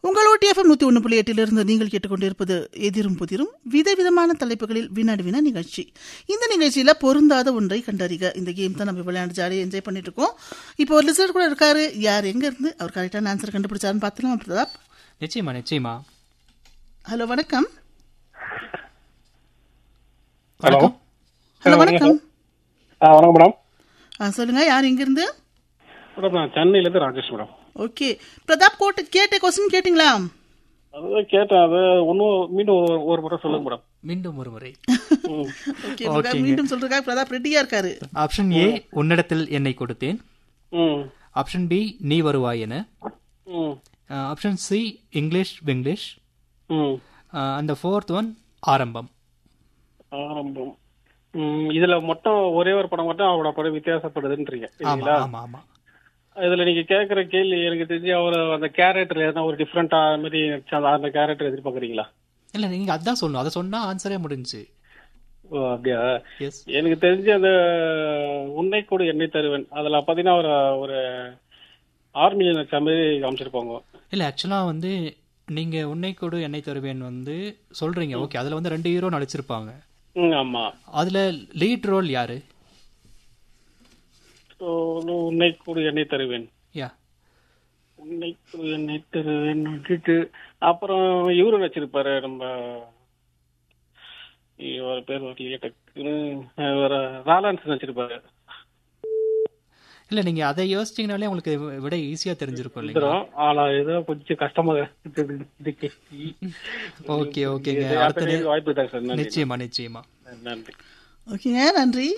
உங்கள் ஓடிஎஃப்எம் நூற்றி ஒன்று புள்ளி எட்டிலிருந்து நீங்கள் கேட்டுக்கொண்டிருப்பது எதிரும் புதிரும் விதவிதமான தலைப்புகளில் வினாடி வினா நிகழ்ச்சி இந்த நிகழ்ச்சியில பொருந்தாத ஒன்றை கண்டறிக இந்த கேம் தான் நம்ம விளையாண்டு ஜாலியாக என்ஜாய் பண்ணிட்டு இருக்கோம் இப்போ ஒரு லிசனர் கூட இருக்காரு யார் எங்க இருந்து அவர் கரெக்டான ஆன்சர் கண்டுபிடிச்சாருன்னு பார்த்துலாம் பிரதாப் நிச்சயமா நிச்சயமா ஹலோ வணக்கம் ஹலோ ஹலோ வணக்கம் ஆ வணக்கம் மேடம் ஆ, சொல்லுங்க யார் எங்க இருந்து மேடம் நான் சென்னையிலேருந்து ராஜேஷ் மேடம் ஓகே பிரதாப் கோட்டு கேட்ட கொஸ்டின் கேட்டிங்களா அதுதான் கேட்டேன் அது ஒன்றும் மீண்டும் ஒரு ஒரு முறை சொல்லுங்க மேடம் மீண்டும் ஒரு முறை ம் ஓகே பிரதாப் மீண்டும் சொல்றதுக்காக பிரதாப் ரெடியா இருக்காரு ஆப்ஷன் ஏ உன்னிடத்தில் என்னை கொடுத்தேன் ம் ஆப்ஷன் பி நீ வருவாய் என ம் ஆப்ஷன் சி இங்கிலீஷ் விங்கிலீஷ் ம் அந்த ஃபோர்த் ஒன் ஆரம்பம் ஆரம்பம் ம் இதுல மொத்தம் ஒரே ஒரு படம் மட்டும் அவரோட படம் வித்தியாசப்படுதுன்றீங்க ஆமா இல்லைங்களா ஆமா ஆமா இதுல நீங்க கேக்குற கேள்வி எனக்கு தெரிஞ்சு அவர் அந்த கேரக்டர் எதனா ஒரு டிஃப்ரெண்டா மாதிரி அந்த- அந்த கேரக்டர் எதிர்பார்க்கறீங்களா இல்ல நீங்க அதான் சொல்லணும் அதை சொன்னா ஆன்சரே முடிஞ்சு ஓ அப்படியா எஸ் எனக்கு தெரிஞ்சு அந்த உன்னை கூட எண்ணெய் தருவேன் அதுல பாத்தீங்கன்னா ஒரு ஒரு ஆர்மி வச்ச மாதிரி காமிச்சிருப்பாங்க இல்ல ஆக்சுவலா வந்து நீங்க உன்னை கொடு என்னை தருவேன் வந்து சொல்றீங்க ஓகே அதுல வந்து ரெண்டு ஹீரோ நடிச்சிருப்பாங்க ம் ஆமா அதுல லீட் ரோல் யாரு So, உன்னை கூட எண்ணெய் தருவேன் யா உன்னை கூட எண்ணெய் தருவேன் விட்டுட்டு அப்புறம் இவரு வச்சிருப்பாரு நம்ம இவர் பேர் வரலையே டக்குன்னு இவரு ராலான்ஸ் வச்சிருப்பாரு இல்ல நீங்க அதை யோசிச்சீங்கனாலே உங்களுக்கு விட ஈஸியா தெரிஞ்சிருக்கும் இல்லைங்களா வந்துரும். ஆனா ஏதோ கொஞ்சம் கஷ்டமா இருக்கு இதுக்கு. ஓகே ஓகேங்க இது அடுத்தது வாய்ப்பு தான் சார் நன்றி நிச்சயமா நிச்சயமா நன்றி ஓகேங்க நன்றி